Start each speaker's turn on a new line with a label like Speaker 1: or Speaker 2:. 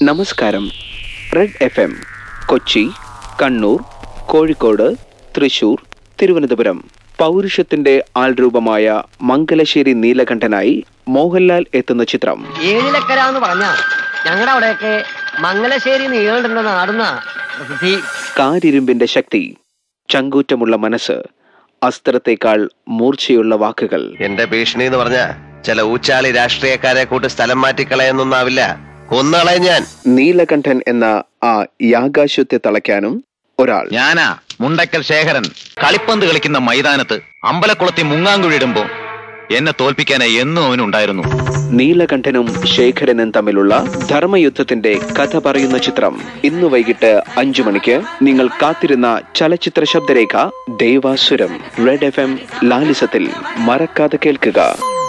Speaker 1: നമസ്കാരം red F M Kochi Kannur Kozhikode Thrissur Thiruvananthapuram പൗരുഷത്തിന്റെ ആൾരൂപമായ മംഗലശ്ശേരി നീലകണ്ഠനായി മോഹൻലാൽ എത്തുന്ന ചിത്രം
Speaker 2: ഏഴിലക്കര എന്ന് പറഞ്ഞ ഞങ്ങളുടെ അവിടെയൊക്കെ മംഗലശ്ശേരി നീളുണ്ടെന്ന നാടുന്ന പ്രസിദ്ധി
Speaker 1: കാരിരുമ്പിന്റെ ശക്തി ചങ്കൂറ്റമുള്ള മനസ്സ് അസ്ത്രത്തേക്കാൾ മൂർച്ചയുള്ള വാക്കുകൾ
Speaker 3: എന്റെ ഭീഷണി എന്ന് പറഞ്ഞ ചില ഊച്ചാളി രാഷ്ട്രീയക്കാരെ കൂട്ട് സ്ഥലം മാറ്റിക്കളയെന്നൊന്നാവില്ല കൊന്നളെ ഞാൻ
Speaker 1: നീലകണ്ഠൻ എന്ന ആ യാഗാശ്വത്തെ തളയ്ക്കാനും ഒരാൾ
Speaker 4: ഞാനാ മുണ്ടക്കൽ ശേഖരൻ കളിപ്പന്ത് കളിക്കുന്ന മൈതാനത്ത് അമ്പലക്കുളത്തി മുങ്ങാങ്കുഴിയിടുമ്പോ എന്നെ തോൽപ്പിക്കാനായി എന്നും അവനുണ്ടായിരുന്നു
Speaker 1: നീലകണ്ഠനും ശേഖരനും തമ്മിലുള്ള ധർമ്മയുദ്ധത്തിന്റെ കഥ പറയുന്ന ചിത്രം ഇന്നു വൈകിട്ട് അഞ്ചു മണിക്ക് നിങ്ങൾ കാത്തിരുന്ന ചലച്ചിത്ര ശബ്ദരേഖ ദേവാസുരം റെഡ് എഫ് എം ലാലിസത്തിൽ മറക്കാതെ കേൾക്കുക